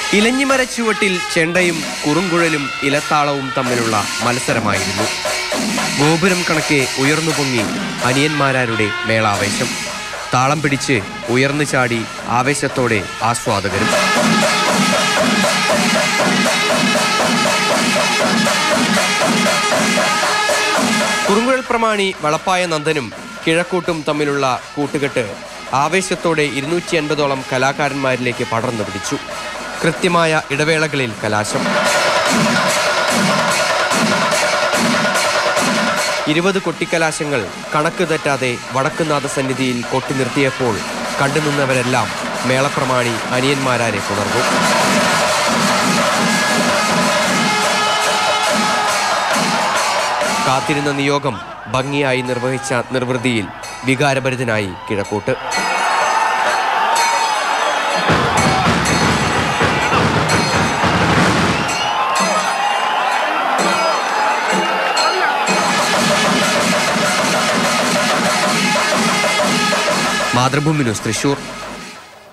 ഇലഞ്ഞിമര ചുവട്ടിൽ ചെണ്ടയും കുറുങ്കുഴലും ഇലത്താളവും തമ്മിലുള്ള മത്സരമായിരുന്നു ഗോപുരം കണക്കെ ഉയർന്നു പൊങ്ങി അനിയന്മാരാരുടെ മേളാവേശം താളം പിടിച്ച് ഉയർന്നു ചാടി ആവേശത്തോടെ ആസ്വാദകരും കുറുങ്കുഴൽ പ്രമാണി വളപ്പായ നന്ദനും കിഴക്കൂട്ടും തമ്മിലുള്ള കൂട്ടുകെട്ട് ആവേശത്തോടെ ഇരുന്നൂറ്റി അൻപതോളം കലാകാരന്മാരിലേക്ക് പടർന്നു പിടിച്ചു കൃത്യമായ ഇടവേളകളിൽ കലാശം ഇരുപത് കൊട്ടിക്കലാശങ്ങൾ കണക്ക് തെറ്റാതെ വടക്കുനാഥ സന്നിധിയിൽ കൊട്ടി നിർത്തിയപ്പോൾ കണ്ടുനിന്നവരെല്ലാം മേളപ്രമാണി അനിയന്മാരാരെ പുണർന്നു കാത്തിരുന്ന നിയോഗം ഭംഗിയായി നിർവഹിച്ച നിർവൃതിയിൽ വികാരഭരിതനായി കിഴക്കൂട്ട് മാതൃഭൂമി ന്യൂസ് തൃശൂർ